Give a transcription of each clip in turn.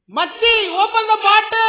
மச்சி open the பாட்டு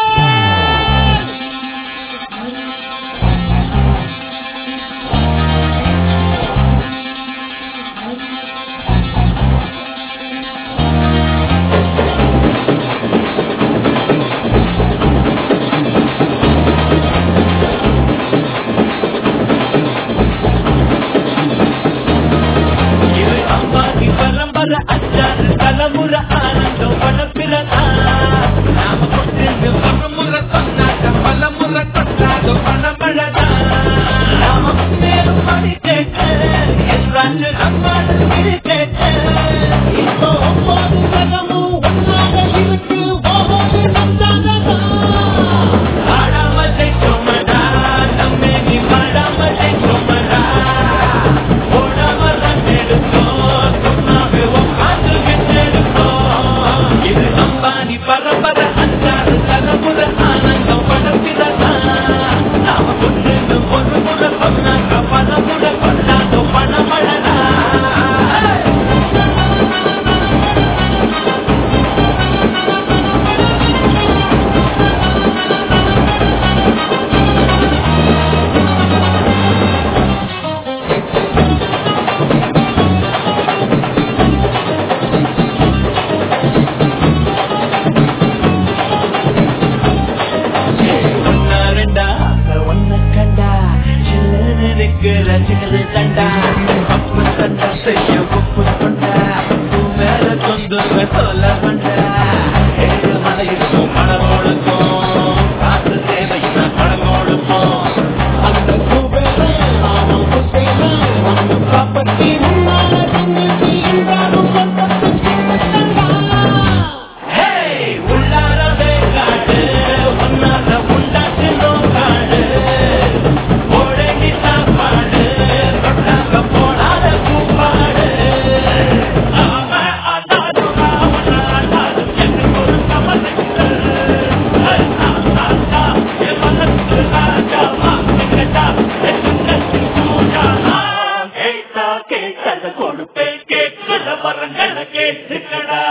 இது அம்மாடி பரம்பர அச்சாறு தலைமுற ஆனந்தம் வளர்ப்பிறதா நாம கொண்டு பரமுறை சொன்னாக்க பலமுறை கொண்டாது பணமழதா நாம முன்னேறும் படி கேட்க என்றாச்சு அம்மாடு கிளி கேட்க இப்போ ஒவ்வொரு ஜகமும் ஒன்றாக இருக்கு ஒவ்வொரு நந்தானதா ஆடாம ஜெயிச்சோமடா நம்மே நீ பாடாம ஜெயிச்சோமடா ஓடாம ரன் எடுத்தோம் சும்மாவே உட்காந்து விட்டெடுத்தோம் இது அம்பானி பரம்பர அஞ்சாறு தலைமுறை ஆனந்தம் படப்பிறதா நாம கொண்டு ஒரு முறை சொன்னாங்க பணமுறை கொண்டாதோ பணமழடா ஒன்னா ரெண்டா ஒன்ன கண்டா சில்லு இருக்கிற சிக்கது தண்டா பப்பு தண்டா செய்ய உப்பு கொண்டா பூ மேல தொந்துவ சொல்ல வண்டா ஏழு மலையிருக்கும் மனம் கொடுக்கும் காசு தேவைன்னா படம் கொடுப்போம் அந்த குபேரன் அவன் குசேலன் நம்ம ப்ராப்பர்ட்டி முன்னால நின்னுட்டு இருந்தாலும் சொந்தத்து சின்னத்தண்டா ஹேய் உள்ளாரவே காடு ஒன்னால உண்டாச்சு நோக்காடு ஓடங்கி சாப்பாடு தொட்டாங்க போனாத கூப்பாடு அவன் அதாது அவன் அதாது எனக்கு ஒரு கமலங்கள் என் மனசு ராஜா மாப்பிட்டா கேட்டா கேட்டத கொடுப்பேன் கேட்கிற வரங்களை கேட்டுக்கடா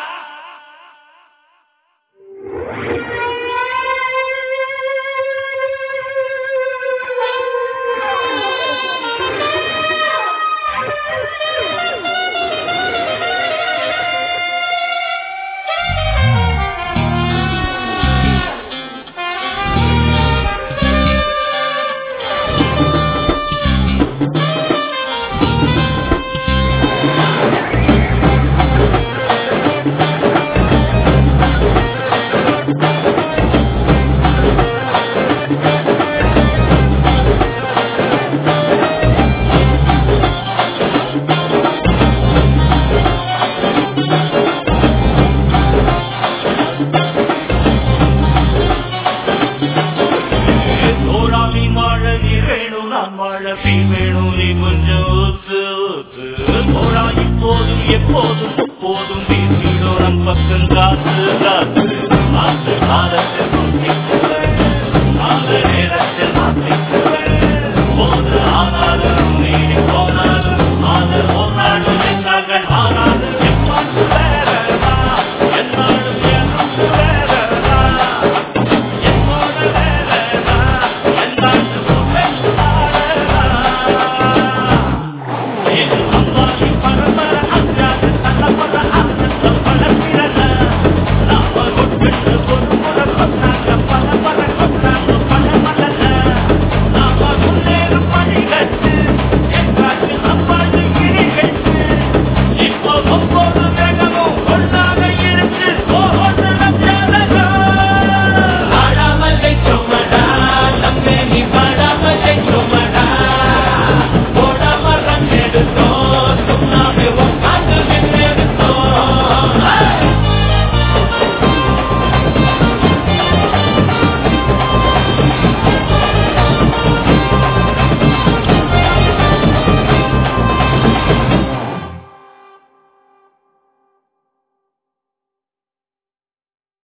தோழா நீ வாழ நீ வேணும் நான் வாழ நீ வேணும் நீ கொஞ்சம் ஊத்து ஊத்து தோழா இப்போதும் எப்போதும் எப்போதும் வீசிடும் நம் பக்கம் காத்து காத்து காத்து காலத்தில்